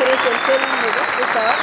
فكرة الفيلم باختصار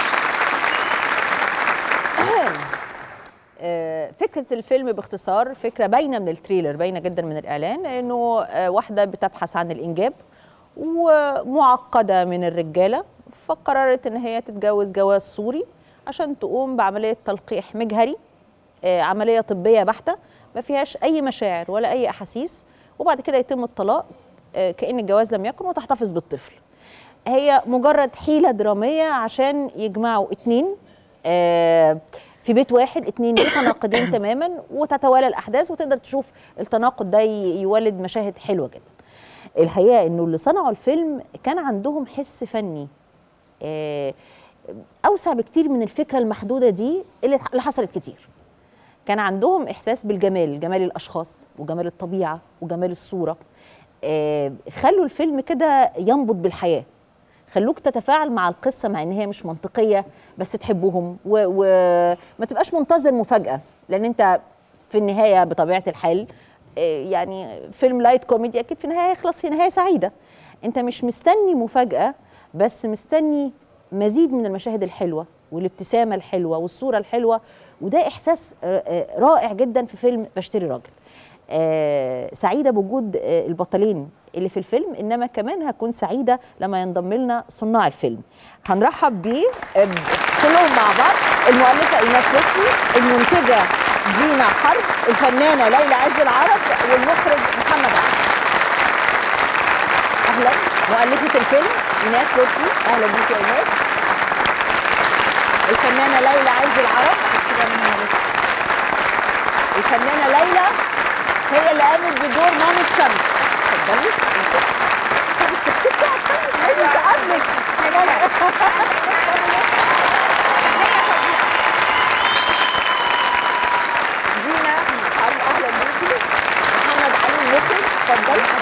آه، فكرة الفيلم باختصار فكرة باينة من التريلر باينة جدا من الإعلان إنه آه، واحدة بتبحث عن الإنجاب ومعقدة من الرجالة فقررت إن هي تتجوز جواز سوري عشان تقوم بعملية تلقيح مجهري آه، عملية طبية بحتة ما فيهاش أي مشاعر ولا أي أحاسيس وبعد كده يتم الطلاق آه، كأن الجواز لم يكن وتحتفظ بالطفل هي مجرد حيلة درامية عشان يجمعوا اتنين آه، في بيت واحد اتنين متناقضين تماما وتتوالى الأحداث وتقدر تشوف التناقض ده ي- يولد مشاهد حلوة جدا الحقيقة انه اللي صنعوا الفيلم كان عندهم حس فني آه، أوسع بكتير من الفكرة المحدودة دي اللي اللي حصلت كتير كان عندهم احساس بالجمال جمال الاشخاص وجمال الطبيعه وجمال الصوره آه، خلوا الفيلم كده ينبض بالحياه خلوك تتفاعل مع القصه مع ان هي مش منطقيه بس تحبهم وما تبقاش منتظر مفاجاه لان انت في النهايه بطبيعه الحال آه، يعني فيلم لايت كوميدي اكيد في النهايه هيخلص في نهايه سعيده انت مش مستني مفاجاه بس مستني مزيد من المشاهد الحلوه والابتسامه الحلوه والصوره الحلوه وده احساس آه، آه، رائع جدا في فيلم بشتري راجل آه، سعيده بوجود آه، البطلين اللي في الفيلم انما كمان هكون سعيده لما ينضم لنا صناع الفيلم هنرحب بيه آه، كلهم مع بعض المؤلفه ايناس لطفي المنتجه دينا حرب الفنانه ليلى عز العرب والمخرج محمد عبد اهلا مؤلفه الفيلم ايناس لطفي اهلا بيك يا ايناس الفنانه ليلى عز العرب الفنانه ليلى هي اللي قامت بدور مامة شمس اتفضلي طب السكسوك بتاعك طيب لازم تقابلك دينا حرب اهلا بيكي محمد علي المخرج اتفضلي